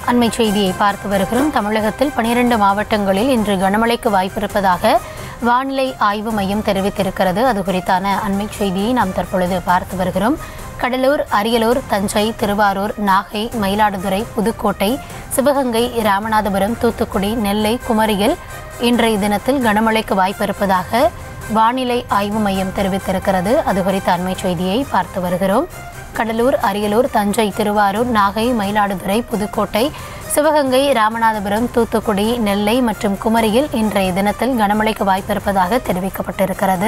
அண்மை செய்தியை பார்த்து வருகிறோம் தமிழகத்தில் பனிரெண்டு மாவட்டங்களில் இன்று கனமழைக்கு வாய்ப்பிருப்பதாக வானிலை ஆய்வு மையம் தெரிவித்திருக்கிறது அது குறித்தான அண்மை செய்தியை நாம் தற்பொழுது பார்த்து வருகிறோம் கடலூர் அரியலூர் தஞ்சை திருவாரூர் நாகை மயிலாடுதுறை புதுக்கோட்டை சிவகங்கை ராமநாதபுரம் தூத்துக்குடி நெல்லை குமரியில் இன்றைய தினத்தில் கனமழைக்கு வாய்ப்பிருப்பதாக வானிலை ஆய்வு மையம் தெரிவித்திருக்கிறது அது குறித்த அண்மை செய்தியை பார்த்து வருகிறோம் கடலூர் அரியலூர் தஞ்சை திருவாரூர் நாகை மயிலாடுதுறை புதுக்கோட்டை சிவகங்கை ராமநாதபுரம் தூத்துக்குடி நெல்லை மற்றும் குமரியில் இன்றைய தினத்தில் கனமழைக்கு வாய்ப்பிருப்பதாக தெரிவிக்கப்பட்டிருக்கிறது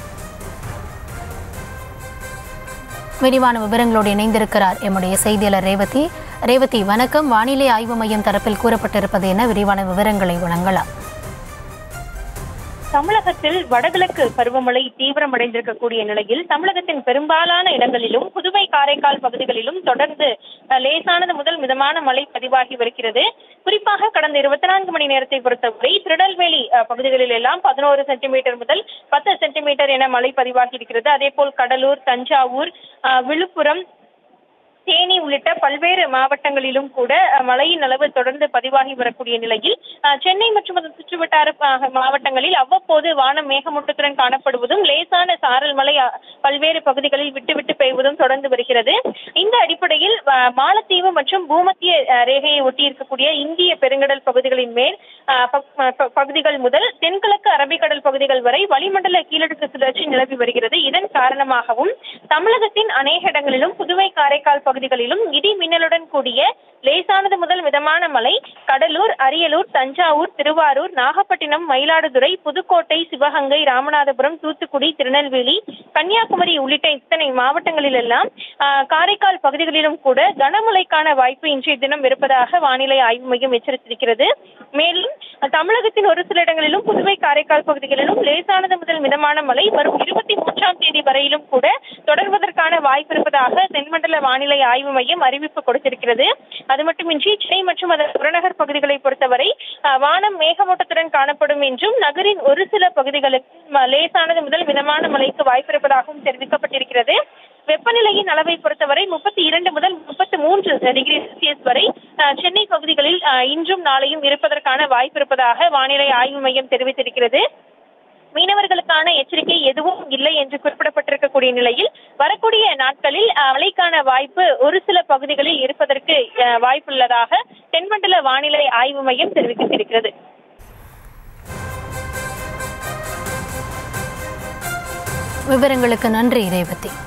விரிவான விவரங்களோடு இணைந்திருக்கிறார் எம்முடைய செய்தியாளர் ரேவதி ரேவதி வணக்கம் வானிலை ஆய்வு மையம் தரப்பில் கூறப்பட்டிருப்பது என விரிவான விவரங்களை வழங்கலாம் தமிழகத்தில் வடகிழக்கு பருவமழை தீவிரமடைந்திருக்கக்கூடிய நிலையில் தமிழகத்தின் பெரும்பாலான இடங்களிலும் புதுவை காரைக்கால் பகுதிகளிலும் தொடர்ந்து அஹ், லேசானது முதல் மிதமான மழை பதிவாகி வருகிறது குறிப்பாக கடந்த இருபத்தி நான்கு மணி நேரத்தை பொறுத்தவரை திருநெல்வேலி அஹ், பகுதிகளில் எல்லாம் பதினோரு சென்டிமீட்டர் முதல் பத்து சென்டிமீட்டர் என மழை பதிவாகி இருக்கிறது அதேபோல் கடலூர் தஞ்சாவூர் அஹ், விழுப்புரம் தேனி உள்ளிட்ட பல்வேறு மாவட்டங்களிலும் கூட அஹ், மழையின் அளவு தொடர்ந்து பதிவாகி வரக்கூடிய நிலையில் அஹ், சென்னை மற்றும் அதன் சுற்றுவட்டார அஹ், மாவட்டங்களில் அவ்வப்போது வானம் மேகமூட்டத்துடன் காணப்படுவதும் லேசான சாரல் மழை அஹ், பல்வேறு பகுதிகளில் விட்டுவிட்டு பெய்வதும் தொடர்ந்து வருகிறது இந்த அடிப்படையில் அஹ், மாலத்தீவு மற்றும் பூமத்திய அஹ், ரேகையை ஒட்டி இருக்கக்கூடிய இந்திய பெருங்கடல் பகுதிகளின் மேல் அஹ், ப- ப- பகுதிகள் முதல் தென்கிழக்கு அரபிக்கடல் பகுதிகள் வரை வளிமண்டல கீழடுக்கு சுழற்சி நிலவி வருகிறது இதன் காரணமாகவும் தமிழகத்தின் அநேக இடங்களிலும் புதுவை காரைக்கால் பகுதிகளிலும் இடி மின்னலுடன் கூடிய லேசானது முதல் மிதமான மழை கடலூர் அரியலூர் தஞ்சாவூர் திருவாரூர் நாகப்பட்டினம் மயிலாடுதுறை புதுக்கோட்டை சிவகங்கை ராமநாதபுரம் தூத்துக்குடி திருநெல்வேலி கன்னியாகுமரி உள்ளிட்ட இத்தனை மாவட்டங்களில் எல்லாம் ஆஹ், காரைக்கால் பகுதிகளிலும் கூட கனமழைக்கான வாய்ப்பு இன்றைய தினம் இருப்பதாக வானிலை ஆய்வு மையம் எச்சரித்திருக்கிறது மேலும் தமிழகத்தின் ஒரு சில இடங்களிலும் புதுவை காரைக்கால் பகுதிகளிலும் லேசானது முதல் மிதமான மழை வரும் இருபத்தி மூன்றாம் தேதி வரையிலும் கூட தொடர்வதற்கான வாய்ப்பு இருப்பதாக தென்மண்டல வானிலை ஆய்வு மையம் அறிவிப்பு கொடுத்திருக்கிறது அது மட்டுமின்றி சென்னை மற்றும் அதன் புறநகர் பகுதிகளை பொறுத்தவரை அஹ், வானம் மேகமூட்டத்துடன் காணப்படும் என்றும் நகரின் ஒரு சில பகுதிகளுக்கு ம- லேசானது முதல் மிதமான மழைக்கு வாய்ப்பு இருப்பதாகவும் தெரிவிக்கப்பட்டிருக்கிறது வெப்பநிலையின் அளவை பொறுத்தவரை முப்பத்தி இரண்டு முதல் முப்பத்தி மூன்று டிகிரி செல்சியஸ் வரை அஹ், சென்னை பகுதிகளில் அஹ், இன்றும் நாளையும் இருப்பதற்கான வாய்ப்பு இருப்பதாக வானிலை ஆய்வு மையம் தெரிவித்திருக்கிறது மீனவர்களுக்கான எச்சரிக்கை எதுவும் இல்லை என்று குறிப்பிடப்பட்டிருக்கக்கூடிய நிலையில் வரக்கூடிய நாட்களில் அஹ், மழைக்கான வாய்ப்பு ஒரு சில பகுதிகளில் இருப்பதற்கு அஹ், வாய்ப்புள்ளதாக தென்மண்டல வானிலை ஆய்வு மையம் தெரிவித்திருக்கிறது விவரங்களுக்கு நன்றி ரேவதி